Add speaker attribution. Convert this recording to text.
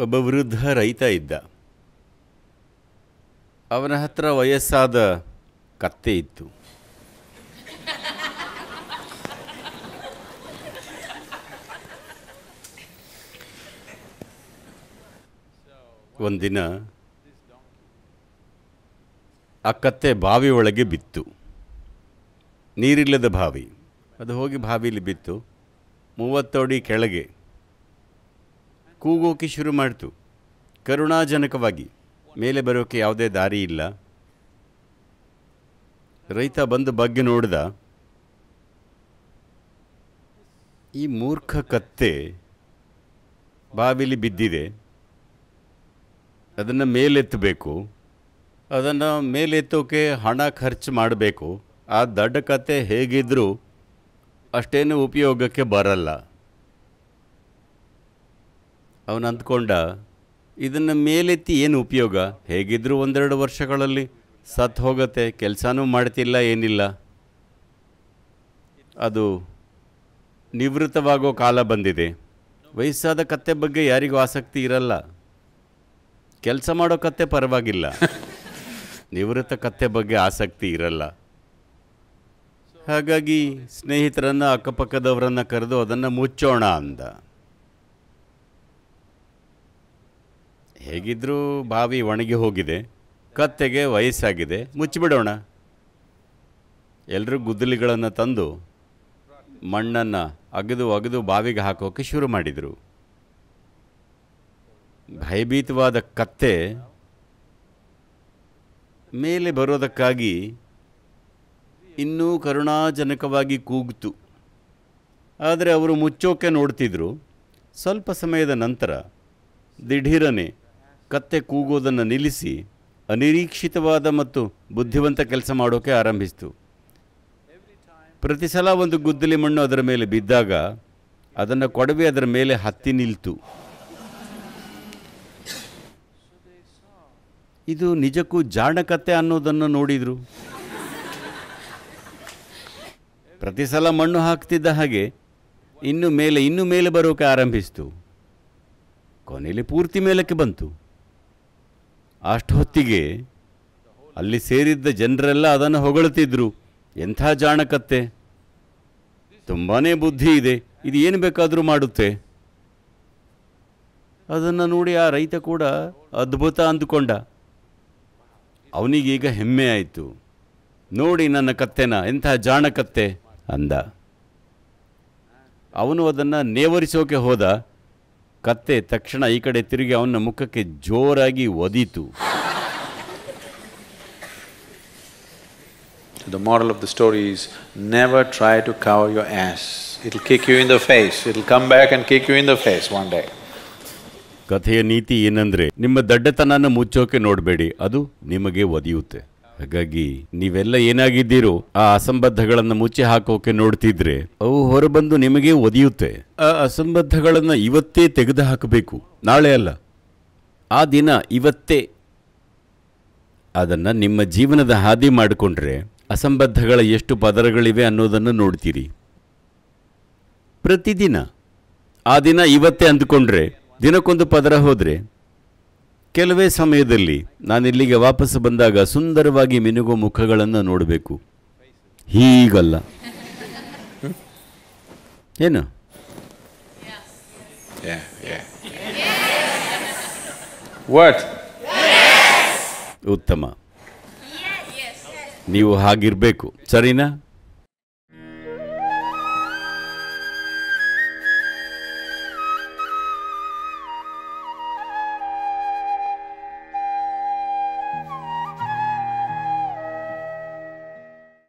Speaker 1: ಒಬ್ಬ ವೃದ್ಧ ರೈತ ಇದ್ದ ಅವನ ಹತ್ರ ವಯಸ್ಸಾದ ಕತ್ತೆ ಇತ್ತು ಒಂದಿನ ಆ ಕತ್ತೆ ಬಾವಿ ಒಳಗೆ ಬಿತ್ತು ನೀರಿಲ್ಲದ ಬಾವಿ ಅದು ಹೋಗಿ ಬಾವಿಲಿ ಬಿತ್ತು ಮೂವತ್ತಡಿ ಕೆಳಗೆ ಕೂಗೋಕೆ ಶುರು ಮಾಡಿತು ಕರುಣಾಜನಕವಾಗಿ ಮೇಲೆ ಬರೋಕ್ಕೆ ಯಾವುದೇ ದಾರಿ ಇಲ್ಲ ರೈತ ಬಂದು ಬಗ್ಗೆ ನೋಡ್ದ ಈ ಮೂರ್ಖ ಕತ್ತೆ ಬಾವಿಲಿ ಬಿದ್ದಿದೆ ಅದನ್ನು ಮೇಲೆತ್ತಬೇಕು ಅದನ್ನು ಮೇಲೆತ್ತೋಕೆ ಹಣ ಖರ್ಚು ಮಾಡಬೇಕು ಆ ದಡ್ಡ ಕತ್ತೆ ಹೇಗಿದ್ದರೂ ಅಷ್ಟೇನು ಉಪಯೋಗಕ್ಕೆ ಬರಲ್ಲ ಅವನು ಅಂದ್ಕೊಂಡ ಇದನ್ನು ಮೇಲೆತ್ತಿ ಏನು ಉಪಯೋಗ ಹೇಗಿದ್ದರೂ ಒಂದೆರಡು ವರ್ಷಗಳಲ್ಲಿ ಸತ್ತು ಹೋಗುತ್ತೆ ಕೆಲಸನೂ ಮಾಡ್ತಿಲ್ಲ ಏನಿಲ್ಲ ಅದು ನಿವೃತ್ತವಾಗೋ ಕಾಲ ಬಂದಿದೆ ವಯಸ್ಸಾದ ಕತ್ತೆ ಬಗ್ಗೆ ಯಾರಿಗೂ ಆಸಕ್ತಿ ಇರಲ್ಲ ಕೆಲಸ ಮಾಡೋ ಕತ್ತೆ ಪರವಾಗಿಲ್ಲ ನಿವೃತ್ತ ಕತ್ತೆ ಬಗ್ಗೆ ಆಸಕ್ತಿ ಇರಲ್ಲ ಹಾಗಾಗಿ ಸ್ನೇಹಿತರನ್ನು ಅಕ್ಕಪಕ್ಕದವರನ್ನು ಕರೆದು ಅದನ್ನು ಮುಚ್ಚೋಣ ಅಂದ ಹೇಗಿದ್ರೂ ಬಾವಿ ಒಣಗಿ ಹೋಗಿದೆ ಕತ್ತೆಗೆ ವಯಸ್ಸಾಗಿದೆ ಮುಚ್ಚಿಬಿಡೋಣ ಎಲ್ಲರೂ ಗುದ್ದಲಿಗಳನ್ನು ತಂದು ಮಣ್ಣನ್ನು ಅಗೆದು ಅಗೆದು ಬಾವಿಗೆ ಹಾಕೋಕೆ ಶುರು ಮಾಡಿದರು ಭಯಭೀತವಾದ ಕತ್ತೆ ಮೇಲೆ ಬರೋದಕ್ಕಾಗಿ ಇನ್ನೂ ಕರುಣಾಜನಕವಾಗಿ ಕೂಗಿತು ಆದರೆ ಅವರು ಮುಚ್ಚೋಕೆ ನೋಡ್ತಿದ್ರು ಸ್ವಲ್ಪ ಸಮಯದ ನಂತರ ದಿಢೀರನೆ ಕತ್ತೆ ಕೂಗೋದನ್ನು ನಿಲ್ಲಿಸಿ ಅನಿರೀಕ್ಷಿತವಾದ ಮತ್ತು ಬುದ್ಧಿವಂತ ಕೆಲಸ ಮಾಡೋಕೆ ಆರಂಭಿಸಿತು ಪ್ರತಿ ಸಲ ಒಂದು ಗುದ್ದಲಿ ಮಣ್ಣು ಅದರ ಮೇಲೆ ಬಿದ್ದಾಗ ಅದನ್ನು ಕೊಡವೆ ಅದರ ಮೇಲೆ ಹತ್ತಿ ನಿಲ್ತು ಇದು ನಿಜಕ್ಕೂ ಜಾಣಕತ್ತೆ ಅನ್ನೋದನ್ನು ನೋಡಿದರು ಪ್ರತಿ ಸಲ ಮಣ್ಣು ಹಾಕ್ತಿದ್ದ ಹಾಗೆ ಇನ್ನು ಮೇಲೆ ಇನ್ನು ಮೇಲೆ ಬರೋಕೆ ಆರಂಭಿಸಿತು ಕೊನೆಯಲ್ಲಿ ಪೂರ್ತಿ ಮೇಲಕ್ಕೆ ಬಂತು ಅಷ್ಟು ಹೊತ್ತಿಗೆ ಅಲ್ಲಿ ಸೇರಿದ್ದ ಜನರೆಲ್ಲ ಅದನ್ನು ಹೊಗಳುತ್ತಿದ್ರು ಎಂಥ ಜಾಣಕತ್ತೆ ತುಂಬಾ ಬುದ್ಧಿ ಇದೆ ಇದು ಏನು ಬೇಕಾದರೂ ಮಾಡುತ್ತೆ ಅದನ್ನು ನೋಡಿ ಆ ರೈತ ಕೂಡ ಅದ್ಭುತ ಅಂದುಕೊಂಡ ಅವನಿಗೀಗ ಹೆಮ್ಮೆ ಆಯಿತು ನೋಡಿ ನನ್ನ ಕತ್ತೆನ ಎಂಥ ಜಾಣಕತ್ತೆ ಅಂದ ಅವನು ಅದನ್ನು ನೇವರಿಸೋಕೆ ಹೋದ ಕತ್ತೆ ತಕ್ಷಣ ಈ ಕಡೆ ತಿರುಗಿ ಅವನ ಮುಖಕ್ಕೆ ಜೋರಾಗಿ ಒದೀತು
Speaker 2: The moral of the story is never try to cover your ass. It'll kick you in the face. It'll come back and kick you in the face one day.
Speaker 1: ಕಥೆಯ ನೀತಿ ಏನಂದ್ರೆ ನಿಮ್ಮ ದಡ್ಡತನನ ಮುಚ್ಚೋಕೆ ನೋಡಬೇಡಿ ಅದು ನಿಮಗೆ ಒದಿಯುತ್ತೆ ಹಾಗಾಗಿ ನೀವೆಲ್ಲ ಏನಾಗಿದ್ದೀರೋ ಆ ಅಸಂಬದ್ಧಗಳನ್ನು ಮುಚ್ಚಿ ಹಾಕೋಕೆ ನೋಡ್ತಿದ್ರೆ ಅವು ಹೊರಬಂದು ನಿಮಗೆ ಒದಿಯುತ್ತೆ ಆ ಅಸಂಬದ್ಧಗಳನ್ನು ಇವತ್ತೇ ತೆಗೆದು ಹಾಕಬೇಕು ನಾಳೆ ಅಲ್ಲ ಆ ದಿನ ಇವತ್ತೇ ಅದನ್ನು ನಿಮ್ಮ ಜೀವನದ ಹಾದಿ ಮಾಡಿಕೊಂಡ್ರೆ ಅಸಂಬದ್ಧಗಳ ಎಷ್ಟು ಪದರಗಳಿವೆ ಅನ್ನೋದನ್ನು ನೋಡ್ತೀರಿ ಪ್ರತಿದಿನ ಆ ದಿನ ಇವತ್ತೇ ಅಂದುಕೊಂಡ್ರೆ ದಿನಕ್ಕೊಂದು ಪದರ ಹೋದರೆ ಕೆಲವೇ ಸಮಯದಲ್ಲಿ ನಾನಿಲ್ಲಿಗೆ ವಾಪಸ್ ಬಂದಾಗ ಸುಂದರವಾಗಿ ಮಿನುಗೋ ಮುಖಗಳನ್ನು ನೋಡಬೇಕು ಹೀಗಲ್ಲ ಏನು
Speaker 2: Yeah, yeah. What?
Speaker 1: ಉತ್ತಮ ನೀವು ಹಾಗಿರಬೇಕು ಸರಿನಾ